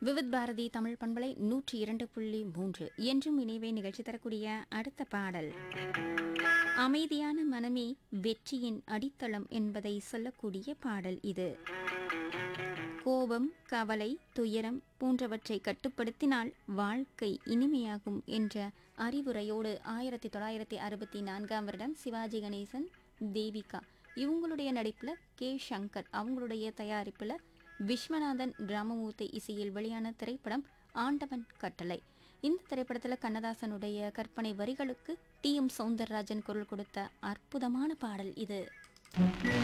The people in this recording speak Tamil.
விவித் பாரதி தமிழ் பண்பலை நூற்றி இரண்டு புள்ளி மூன்று என்றும் இணைவே நிகழ்ச்சி தரக்கூடிய அடுத்த பாடல் அமைதியான மனமே வெற்றியின் அடித்தளம் என்பதை சொல்லக்கூடிய பாடல் இது கோபம் கவலை துயரம் போன்றவற்றை கட்டுப்படுத்தினால் வாழ்க்கை இனிமையாகும் என்ற அறிவுரையோடு ஆயிரத்தி தொள்ளாயிரத்தி அறுபத்தி நான்காம் வருடம் சிவாஜி கணேசன் தேவிகா இவங்களுடைய நடிப்பில் கே சங்கர் அவங்களுடைய தயாரிப்பில் விஸ்வநாதன் ராமமூர்த்தி இசையில் வெளியான திரைப்படம் ஆண்டவன் கட்டளை இந்த திரைப்படத்தில் கண்ணதாசனுடைய கற்பனை வரிகளுக்கு டி எம் சௌந்தரராஜன் குரல் கொடுத்த அற்புதமான பாடல் இது